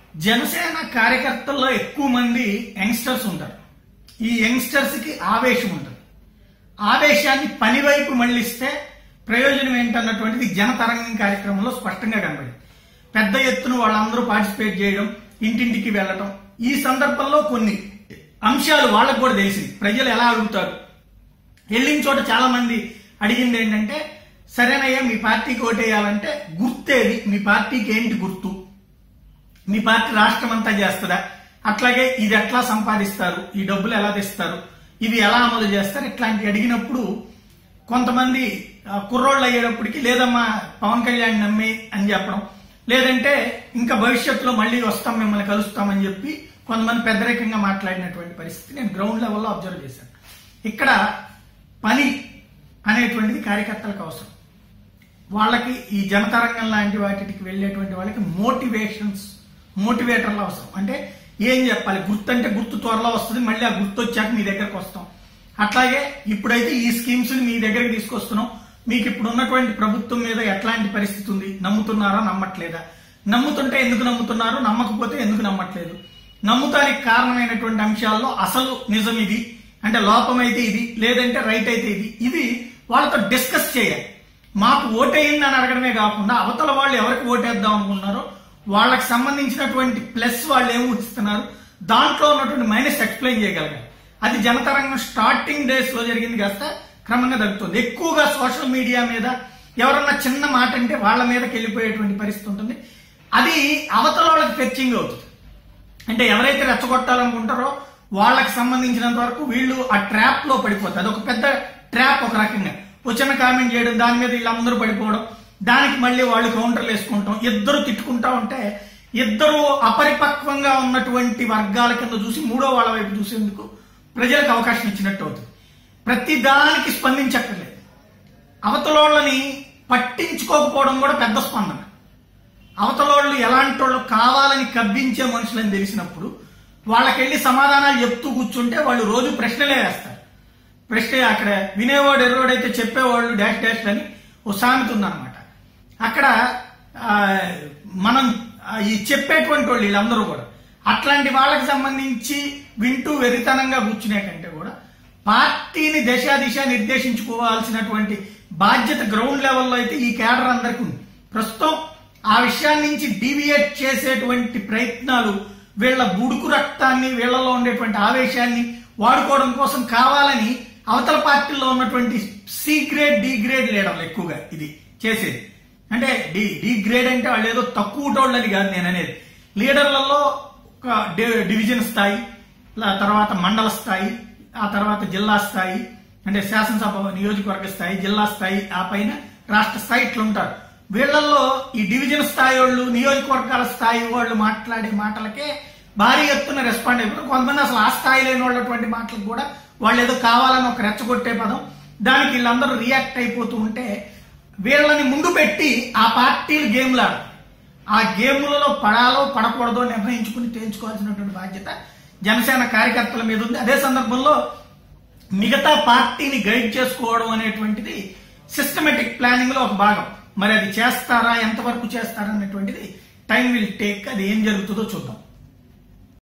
జనసేన కార్యకర్తల్లో ఎక్కువ మంది యంగ్స్టర్స్ ఉంటారు ఈ యంగ్స్టర్స్ కి ఆవేశం ఉంటుంది ఆవేశాన్ని పని వైపు మళ్లిస్తే ప్రయోజనం ఏంటన్నటువంటిది జనతరంగం కార్యక్రమంలో స్పష్టంగా కనబడింది పెద్ద ఎత్తున వాళ్ళందరూ పార్టిసిపేట్ చేయడం ఇంటింటికి వెళ్ళటం ఈ సందర్భంలో కొన్ని అంశాలు వాళ్ళకు కూడా తెలిసింది ప్రజలు ఎలా అడుగుతారు వెళ్ళిన చోట చాలా మంది అడిగింది ఏంటంటే సరేనయ్యా మీ పార్టీకి ఓటేయాలంటే గుర్తేది మీ పార్టీకి ఏంటి గుర్తు మీ పార్టీ రాష్ట్రం అంతా చేస్తుందా అట్లాగే ఇది ఎట్లా సంపాదిస్తారు ఈ డబ్బులు ఎలా తెస్తారు ఇవి ఎలా అమలు చేస్తారు ఇట్లాంటి అడిగినప్పుడు కొంతమంది ఆ, కుర్రోళ్ళు అయ్యేటప్పటికి లేదమ్మా పవన్ కళ్యాణ్ నమ్మి అని చెప్పడం లేదంటే ఇంకా భవిష్యత్తులో మళ్ళీ వస్తాం మిమ్మల్ని కలుస్తామని చెప్పి కొంతమంది పెద్దరికంగా మాట్లాడినటువంటి పరిస్థితి నేను గ్రౌండ్ లెవెల్లో అబ్జర్వ్ చేశాను ఇక్కడ పని అనేటువంటిది కార్యకర్తలకు అవసరం వాళ్ళకి ఈ జనతరంగం లాంటి వాటికి వెళ్ళేటువంటి వాళ్ళకి మోటివేషన్స్ మోటివేటర్లు అవసరం అంటే ఏం చెప్పాలి గుర్తు అంటే గుర్తు త్వరలో వస్తుంది మళ్ళీ ఆ గుర్తు వచ్చాక మీ దగ్గరకు వస్తాం అట్లాగే ఇప్పుడైతే ఈ స్కీమ్స్ మీ దగ్గరికి తీసుకొస్తున్నాం మీకు ఇప్పుడు ఉన్నటువంటి ప్రభుత్వం మీద ఎట్లాంటి పరిస్థితి ఉంది నమ్ముతున్నారా నమ్మట్లేదా నమ్ముతుంటే ఎందుకు నమ్ముతున్నారు నమ్మకపోతే ఎందుకు నమ్మట్లేదు నమ్ముతానికి కారణమైనటువంటి అంశాల్లో అసలు నిజం ఇది అంటే లోపం అయితే ఇది లేదంటే రైట్ అయితే ఇది ఇది వాళ్ళతో డిస్కస్ చేయాలి మాకు ఓటేయింది అని అడగడమే కాకుండా అవతల వాళ్ళు ఎవరికి ఓటేద్దాం అనుకున్నారో వాళ్ళకి సంబంధించినటువంటి ప్లస్ వాళ్ళు ఏమి ఊహిస్తున్నారు దాంట్లో ఉన్నటువంటి మైనస్ ఎక్స్ప్లెయిన్ చేయగలగాలి అది జనతరంగం స్టార్టింగ్ డేస్ లో జరిగింది కాస్త క్రమంగా తగ్గుతుంది ఎక్కువగా సోషల్ మీడియా మీద ఎవరన్నా చిన్న మాట అంటే వాళ్ళ మీదకి వెళ్ళిపోయేటువంటి పరిస్థితి ఉంటుంది అది అవతల వాళ్ళకి ఫెచ్చింగ్ అవుతుంది అంటే ఎవరైతే రెచ్చగొట్టాలనుకుంటారో వాళ్ళకి సంబంధించినంత వరకు వీళ్ళు ఆ ట్రాప్ లో పడిపోతారు అది ఒక పెద్ద ట్రాప్ ఒక రకంగా ఓ చిన్న కామెంట్ చేయడం దాని మీద వీళ్ళందరూ పడిపోవడం దానికి మళ్ళీ వాళ్ళు కౌంటర్లు వేసుకుంటాం ఇద్దరు తిట్టుకుంటా ఉంటే ఇద్దరు అపరిపక్వంగా ఉన్నటువంటి వర్గాల కింద చూసి మూడో వాళ్ళ వైపు చూసేందుకు ప్రజలకు అవకాశం ఇచ్చినట్టు అవుతుంది ప్రతి దానికి స్పందించక్కర్లేదు అవతలోళ్ళని పట్టించుకోకపోవడం కూడా పెద్ద స్పందన అవతలోళ్ళు ఎలాంటి వాళ్ళు కావాలని కవ్వించే మనుషులని తెలిసినప్పుడు వాళ్ళకెళ్ళి సమాధానాలు చెప్తూ కూర్చుంటే వాళ్ళు రోజు ప్రశ్నలే వేస్తారు ప్రశ్న అక్కడ వినేవాడు ఎర్రోడైతే చెప్పేవాళ్ళు డాష్ డాష్ అని ఓ సామెత ఉందన్నమాట అక్కడ ఆ, మనం ఆ, ఈ చెప్పేటువంటి వాళ్ళు వీళ్ళందరూ కూడా అట్లాంటి వాళ్ళకి సంబంధించి వింటూ వెరితనంగా కూర్చునే కంటే కూడా పార్టీని దశ దిశ నిర్దేశించుకోవాల్సినటువంటి బాధ్యత గ్రౌండ్ లెవెల్లో అయితే ఈ కేడర్ అందరికీ ఉంది ప్రస్తుతం ఆ విషయాన్ని నుంచి డీవియేట్ చేసేటువంటి ప్రయత్నాలు వీళ్ళ బుడుకు రక్తాన్ని వీళ్ళలో ఉండేటువంటి ఆవేశాన్ని వాడుకోవడం కోసం కావాలని అవతల పార్టీల్లో ఉన్నటువంటి సి గ్రేడ్ డి గ్రేడ్ లీడర్లు ఎక్కువగా ఇది చేసేది అంటే డి డి గ్రేడ్ అంటే వాళ్ళు ఏదో తక్కువ టోళ్ళని కాదు నేను అనేది లీడర్లలో ఒక డి- డివిజన్ స్థాయి లా- తర్వాత మండల స్థాయి ఆ తర్వాత జిల్లా స్థాయి అంటే శాసనసభ నియోజకవర్గ స్థాయి జిల్లా స్థాయి ఆ పైన రాష్ట్ర స్థాయి ఇట్లా ఉంటారు వీళ్ళల్లో ఈ డివిజన్ స్థాయి వాళ్ళు నియోజకవర్గాల స్థాయి వాళ్ళు మాట్లాడే మాటలకే భారీ ఎత్తున రెస్పాండ్ అయిపోతారు కొంతమంది అసలు ఆ స్థాయి లేని వాళ్ళటువంటి మాటలకు కూడా వాళ్ళు ఏదో కావాలని ఒక రెచ్చగొట్టే పదం దానికి వీళ్ళందరూ రియాక్ట్ అయిపోతూ ఉంటే వీళ్ళని ముందు పెట్టి ఆ పార్టీలు గేమ్లు ఆడాలి ఆ గేములలో పడాలో పడకూడదో నిర్ణయించుకుని తేల్చుకోవాల్సినటువంటి బాధ్యత జనసేన కార్యకర్తల మీద ఉంది అదే సందర్భంలో మిగతా పార్టీని గైడ్ చేసుకోవడం అనేటువంటిది సిస్టమేటిక్ ప్లానింగ్ లో ఒక భాగం మరి అది చేస్తారా ఎంతవరకు చేస్తారా అనేటువంటిది టైం విల్ టేక్ అది ఏం జరుగుతుందో చూద్దాం